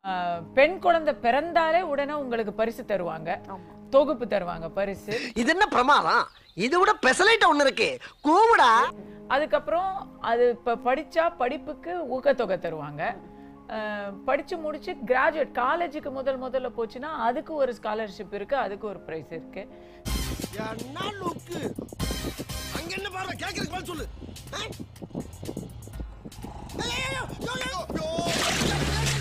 ஆஹ், பெண் குழந்தை பிறந்தாலே உடனே உங்களுக்கு பரிசு தருவாங்க ஆமா. தொகுப்பு தருவாங்க பரிசு இது என்ன பிரமாதம் இது விட பெசலைட் ஒண்ணு இருக்கு கூவுடா அதுக்கப்புறம் அது இப்போ படிச்சா படிப்புக்கு ஊக்கத்தொகை தருவாங்க ஆஹ், படிச்சு முடிச்சு கிராஜுவேட் காலேஜுக்கு முதல் முதல்ல போச்சுன்னா அதுக்கு ஒரு ஸ்காலர்ஷிப் இருக்கு அதுக்கு ஒரு ப்ரைஸ் இருக்கு என்ன லுக்கு அங்க என்ன பாரு கேக்குறதுக்கு பதில் சொல்லு ஆ? ஐயையோ, ஐயோ, ஐயோ, ஐயோ.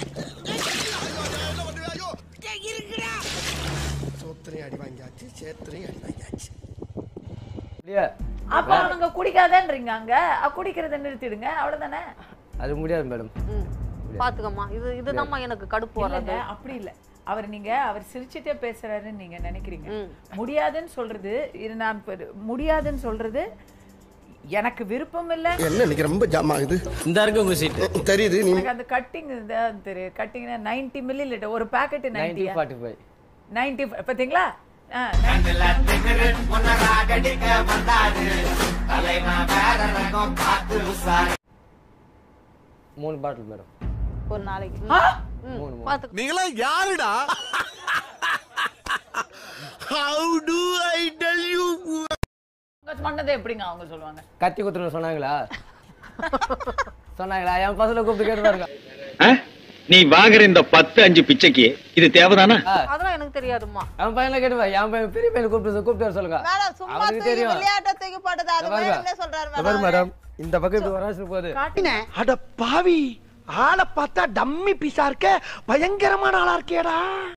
டேய், இருக்குடா. சோத்திரையும் அடி வாங்கியாச்சு சேத்திரையும் அடி வாங்கியாச்சு இல்லையா அப்ப அவங்க குடிக்காதன்றீங்க அங்க அ, குடிக்கிறதை நிறுத்திடுங்க அவ்வளவுதானே அது முடியாது மேடம் ம். பாத்துக்கம்மா இது இதுதாம்மா எனக்கு கடுப்பு வர்றது இல்லைங்க, அப்படி இல்ல அவர் நீங்க அவர் சிரிச்சிட்டே பேசுறாருன்னு நீங்க நினைக்கிறீங்க ம். முடியாதுன்னு சொல்றது இது நான் இப்ப முடியாதுன்னு சொல்றது எனக்கு விருப்பம் இல்ல என்ன இன்னைக்கு ரொம்ப ஜாம் ஆகுது இந்த இருக்கு உங்க சீட்டு தெரியுது நீ எனக்கு அந்த கட்டிங் தான் தெரியும் கட்டிங்னா நைன்டி மில்லி லிட்டர் ஒரு packet ninety ninety forty five ninety பாத்தீங்களா ஆ, 90 மூணு பாட்டில் மேடம் ஒரு நாளைக்கு ஆ! ம். மூணு, மூணு. பாத்துக்க நீங்களா யாருடா how do I tell you உங்க சொன்னதை எப்படிங்க அவங்க சொல்லுவாங்க கத்தி குத்துறன்னு சொன்னாங்களா சொன்னாங்களா என் பசங்களை கூப்பிட்டு கேட்டு பாருங்க ஆ? நீ வாங்குற இந்த பத்து அஞ்சு பிச்சைக்கு இது தேவைதானா அதெல்லாம் எனக்கு தெரியாதும்மா என் பையனை கேட்டு என் பையன் பெரிய பையனை கூப்பிட்டு கூப்பிட்டு வர சொல்லுங்க மேடம் சும்மா அவனுக்கு தூக்கி தெரியும் விளையாட்ட தூக்கி போட்டது அது பாருங்க. வேணும்னே சொல்றாரு இங்க பாரு மேடம் மேடம் இந்த பக்கம் இப்படி ஒரு ஆசை போகுது காட்டுங்க அட பாவி ஆளை பார்த்தா டம்மி பீஸா இருக்க பயங்கரமான ஆளா இருக்கேடா